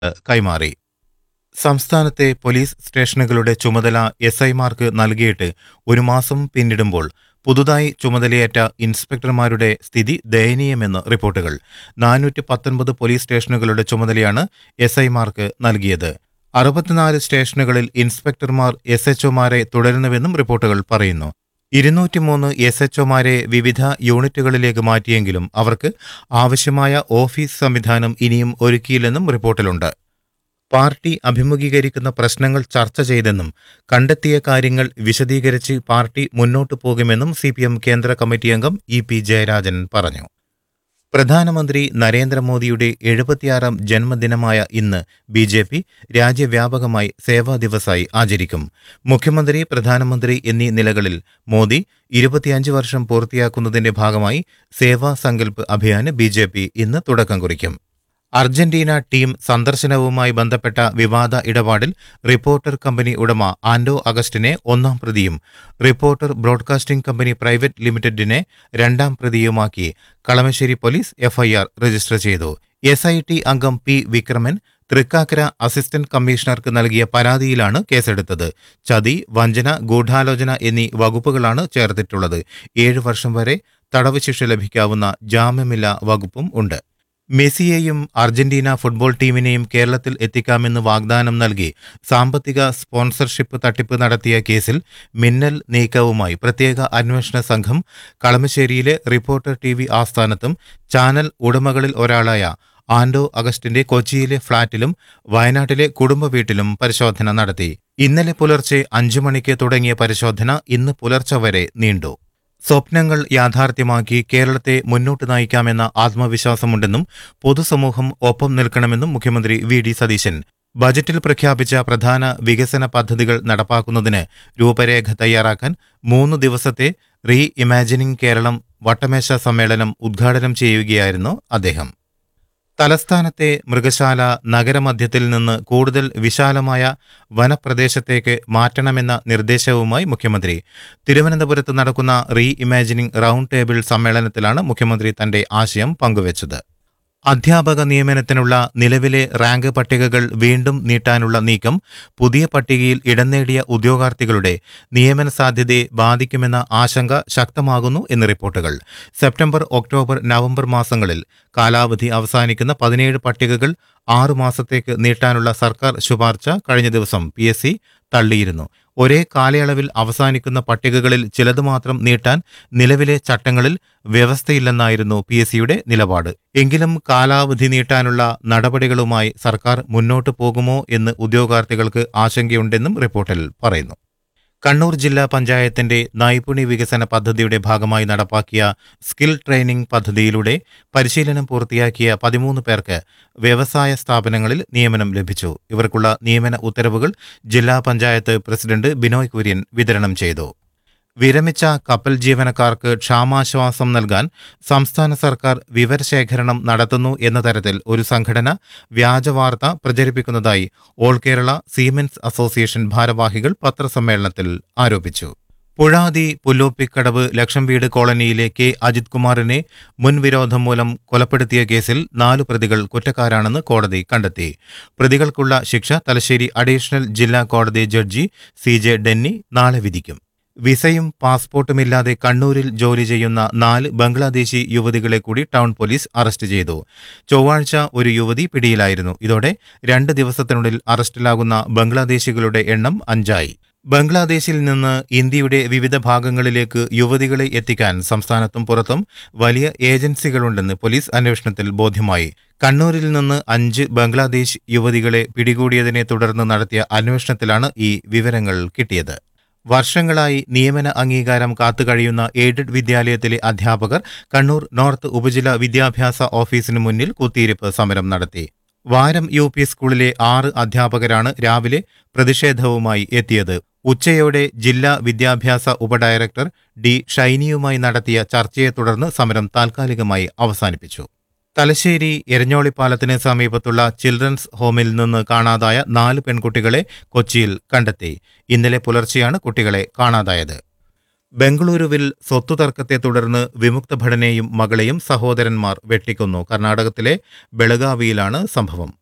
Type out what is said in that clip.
കൈമാറി സംസ്ഥാനത്തെ പോലീസ് സ്റ്റേഷനുകളുടെ ചുമതല എസ് ഐമാർക്ക് നൽകിയിട്ട് ഒരു മാസം പിന്നിടുമ്പോൾ പുതുതായി ചുമതലയേറ്റ ഇൻസ്പെക്ടർമാരുടെ സ്ഥിതി ദയനീയമെന്ന് റിപ്പോർട്ടുകൾ നാനൂറ്റി പത്തൊൻപത് പോലീസ് സ്റ്റേഷനുകളുടെ ചുമതലയാണ് എസ് ഐമാർക്ക് നൽകിയത് അറുപത്തിനാല് സ്റ്റേഷനുകളിൽ ഇൻസ്പെക്ടർമാർ എസ് എച്ച്ഒമാരെ തുടരുന്നുവെന്നും റിപ്പോർട്ടുകൾ പറയുന്നു ഇരുന്നൂറ്റിമൂന്ന് എസ് എച്ച്ഒമാരെ വിവിധ യൂണിറ്റുകളിലേക്ക് മാറ്റിയെങ്കിലും അവർക്ക് ആവശ്യമായ ഓഫീസ് സംവിധാനം ഇനിയും ഒരുക്കിയില്ലെന്നും റിപ്പോർട്ടിലുണ്ട് പാർട്ടി അഭിമുഖീകരിക്കുന്ന പ്രശ്നങ്ങൾ ചർച്ച ചെയ്തെന്നും കണ്ടെത്തിയ കാര്യങ്ങൾ വിശദീകരിച്ച് പാർട്ടി മുന്നോട്ടു പോകുമെന്നും സി കേന്ദ്ര കമ്മിറ്റി അംഗം ഇ പി ജയരാജൻ പറഞ്ഞു പ്രധാനമന്ത്രി നരേന്ദ്രമോദിയുടെ എഴുപത്തിയാറാം ജന്മദിനമായ ഇന്ന് ബി ജെ പി രാജ്യവ്യാപകമായി സേവാ ദിവസായി ആചരിക്കും മുഖ്യമന്ത്രി പ്രധാനമന്ത്രി എന്നീ നിലകളിൽ മോദി ഇരുപത്തിയഞ്ച് വർഷം പൂർത്തിയാക്കുന്നതിന്റെ ഭാഗമായി Seva Sankalp Abhiyan B J P ഇന്ന് തുടക്കം കുറിക്കും അർജന്റീന ടീം സന്ദർശനവുമായി ബന്ധപ്പെട്ട വിവാദ ഇടപാടിൽ റിപ്പോർട്ടർ കമ്പനി ഉടമ ആൻഡോ അഗസ്റ്റിനെ ഒന്നാം പ്രതിയും റിപ്പോർട്ടർ ബ്രോഡ്കാസ്റ്റിംഗ് കമ്പനി പ്രൈവറ്റ് ലിമിറ്റഡിനെ രണ്ടാം പ്രതിയുമാക്കി കളമശ്ശേരി പോലീസ് എഫ്ഐആർ രജിസ്റ്റർ ചെയ്തു എസ് ഐ ടി അംഗം പി വിക്രമൻ തൃക്കാക്കര അസിസ്റ്റന്റ് കമ്മീഷണർക്ക് നൽകിയ പരാതിയിലാണ് കേസെടുത്തത് ചതി വഞ്ചന ഗൂഢാലോചന എന്നീ വകുപ്പുകളാണ് ചേർത്തിട്ടുള്ളത് ഏഴ് വർഷം വരെ തടവ് ശിക്ഷ ലഭിക്കാവുന്ന ജാമ്യമില്ലാ വകുപ്പും ഉണ്ട് മെസ്സിയെയും അർജന്റീന ഫുട്ബോൾ ടീമിനെയും കേരളത്തിൽ എത്തിക്കാമെന്ന് വാഗ്ദാനം നൽകി സാമ്പത്തിക സ്പോൺസർഷിപ്പ് തട്ടിപ്പ് നടത്തിയ കേസിൽ മിന്നൽ നീക്കവുമായി പ്രത്യേക അന്വേഷണ സംഘം കളമശ്ശേരിയിലെ റിപ്പോർട്ടർ ടി വി ആസ്ഥാനത്തും ചാനൽ ഉടമകളിൽ ഒരാളായ ആൻഡോ അഗസ്റ്റിന്റെ കൊച്ചിയിലെ ഫ്ളാറ്റിലും വയനാട്ടിലെ കുടുംബ വീട്ടിലും പരിശോധന നടത്തി ഇന്നലെ പുലർച്ചെ അഞ്ചു മണിക്ക് തുടങ്ങിയ പരിശോധന ഇന്ന് പുലർച്ചെ വരെ നീണ്ടു സ്വപ്നങ്ങൾ യാഥാർത്ഥ്യമാക്കി കേരളത്തെ മുന്നോട്ട് നയിക്കാമെന്ന ആത്മവിശ്വാസമുണ്ടെന്നും പൊതുസമൂഹം ഒപ്പം നിൽക്കണമെന്നും മുഖ്യമന്ത്രി വി ഡി സതീശൻ ബജറ്റിൽ പ്രഖ്യാപിച്ച പ്രധാന വികസന പദ്ധതികൾ നടപ്പാക്കുന്നതിന് രൂപരേഖ തയ്യാറാക്കാൻ മൂന്ന് ദിവസത്തെ റീ ഇമാജിനിംഗ് കേരളം വട്ടമേശ സമ്മേളനം ഉദ്ഘാടനം ചെയ്യുകയായിരുന്നു അദ്ദേഹം തലസ്ഥാനത്തെ മൃഗശാല നഗരമധ്യത്തിൽ നിന്ന് കൂടുതൽ വിശാലമായ വനപ്രദേശത്തേക്ക് മാറ്റണമെന്ന നിർദ്ദേശവുമായി മുഖ്യമന്ത്രി തിരുവനന്തപുരത്ത് നടക്കുന്ന റീ ഇമാജിനിംഗ് റൗണ്ട് ടേബിൾ സമ്മേളനത്തിലാണ് മുഖ്യമന്ത്രി തന്റെ ആശയം പങ്കുവച്ചത് അധ്യാപക നിയമനത്തിനുള്ള നിലവിലെ റാങ്ക് പട്ടികകൾ വീണ്ടും നീട്ടാനുള്ള നീക്കം പുതിയ പട്ടികയിൽ ഇടം നേടിയ ഉദ്യോഗാർത്ഥികളുടെ നിയമന സാധ്യതയെ ബാധിക്കുമെന്ന ആശങ്ക ശക്തമാകുന്നു എന്ന് റിപ്പോർട്ടുകൾ സെപ്റ്റംബർ ഒക്ടോബർ നവംബർ മാസങ്ങളിൽ കാലാവധി അവസാനിക്കുന്ന പതിനേഴ് പട്ടികകൾ ആറു മാസത്തേക്ക് നീട്ടാനുള്ള സർക്കാർ ശുപാർശ കഴിഞ്ഞ ദിവസം പി എസ് സി തള്ളിയിരുന്നു ഒരേ കാലയളവിൽ അവസാനിക്കുന്ന പട്ടികകളിൽ ചിലത് മാത്രം നീട്ടാൻ നിലവിലെ ചട്ടങ്ങളിൽ വ്യവസ്ഥയില്ലെന്നായിരുന്നു പി എസ് സിയുടെ നിലപാട് എങ്കിലും കാലാവധി നീട്ടാനുള്ള നടപടികളുമായി സർക്കാർ മുന്നോട്ടു പോകുമോ എന്ന് ഉദ്യോഗാർത്ഥികൾക്ക് ആശങ്കയുണ്ടെന്നും റിപ്പോർട്ടിൽ പറയുന്നു കണ്ണൂർ ജില്ലാ പഞ്ചായത്തിന്റെ നൈപുണി വികസന പദ്ധതിയുടെ ഭാഗമായി നടപ്പാക്കിയ സ്കിൽ ട്രെയിനിംഗ് പദ്ധതിയിലൂടെ പരിശീലനം പൂർത്തിയാക്കിയ പതിമൂന്ന് പേർക്ക് വ്യവസായ സ്ഥാപനങ്ങളിൽ നിയമനം ലഭിച്ചു ഇവർക്കുള്ള നിയമന ഉത്തരവുകൾ ജില്ലാ പഞ്ചായത്ത് പ്രസിഡന്റ് ബിനോയ് കുര്യൻ വിതരണം ചെയ്തു വിരമിച്ച കപ്പൽ ജീവനക്കാർക്ക് ക്ഷാമാശ്വാസം നൽകാൻ സംസ്ഥാന സർക്കാർ വിവരശേഖരണം നടത്തുന്നു എന്ന തരത്തിൽ ഒരു സംഘടന വ്യാജവാർത്ത പ്രചരിപ്പിക്കുന്നതായി ഓൾ കേരള സീമെൻസ് അസോസിയേഷൻ ഭാരവാഹികൾ പത്രസമ്മേളനത്തിൽ ആരോപിച്ചു പുഴാതി പുല്ലോപ്പിക്കടവ് ലക്ഷം വീട് കോളനിയിലെ കെ അജിത് കുമാറിനെ മുൻവിരോധം മൂലം കൊലപ്പെടുത്തിയ കേസിൽ നാലു പ്രതികൾ കുറ്റക്കാരാണെന്ന് കോടതി കണ്ടെത്തി പ്രതികൾക്കുള്ള ശിക്ഷ തലശ്ശേരി അഡീഷണൽ ജില്ലാ കോടതി ജഡ്ജി സി ജെ ഡെന്നി നാളെ വിധിക്കും വിസയും പാസ്പോർട്ടുമില്ലാതെ കണ്ണൂരിൽ ജോലി ചെയ്യുന്ന നാല് ബംഗ്ലാദേശി യുവതികളെ കൂടി ടൗൺ പോലീസ് അറസ്റ്റ് ചെയ്തു ചൊവ്വാഴ്ച ഒരു യുവതി പിടിയിലായിരുന്നു ഇതോടെ രണ്ട് ദിവസത്തിനുള്ളിൽ അറസ്റ്റിലാകുന്ന ബംഗ്ലാദേശികളുടെ എണ്ണം അഞ്ചായി ബംഗ്ലാദേശിൽ നിന്ന് ഇന്ത്യയുടെ വിവിധ ഭാഗങ്ങളിലേക്ക് യുവതികളെ എത്തിക്കാൻ സംസ്ഥാനത്തും പുറത്തും വലിയ ഏജൻസികളുണ്ടെന്ന് പോലീസ് അന്വേഷണത്തിൽ ബോധ്യമായി കണ്ണൂരിൽ നിന്ന് അഞ്ച് ബംഗ്ലാദേശ് യുവതികളെ പിടികൂടിയതിനെ തുടർന്ന് നടത്തിയ അന്വേഷണത്തിലാണ് ഈ വിവരങ്ങൾ കിട്ടിയത് വർഷങ്ങളായി നിയമന അംഗീകാരം കാത്തുകഴിയുന്ന എയ്ഡഡ് വിദ്യാലയത്തിലെ അധ്യാപകർ കണ്ണൂർ നോർത്ത് ഉപജില്ല വിദ്യാഭ്യാസ ഓഫീസിന് മുന്നിൽ കുത്തിയിരിപ്പ് സമരം നടത്തി വാരം യു പി സ്കൂളിലെ ആറ് അധ്യാപകരാണ് രാവിലെ പ്രതിഷേധവുമായി എത്തിയത് ഉച്ചയോടെ ജില്ലാ വിദ്യാഭ്യാസ ഉപഡയറക്ടർ ഡി ഷൈനിയുമായി നടത്തിയ ചർച്ചയെ തുടർന്ന് സമരം താൽക്കാലികമായി അവസാനിപ്പിച്ചു തലശ്ശേരി എരഞ്ഞോളിപ്പാലത്തിന് സമീപത്തുള്ള ചിൽഡ്രൻസ് ഹോമിൽ നിന്ന് കാണാതായ നാല് പെൺകുട്ടികളെ കൊച്ചിയിൽ കണ്ടെത്തി ഇന്നലെ പുലർച്ചെയാണ് കുട്ടികളെ കാണാതായത് ബംഗളൂരുവിൽ സ്വത്തു തർക്കത്തെ തുടർന്ന് വിമുക്ത ഭടനെയും മകളെയും സഹോദരന്മാർ വെട്ടിക്കൊന്നു കർണാടകത്തിലെ ബെളഗാവിയിലാണ് സംഭവം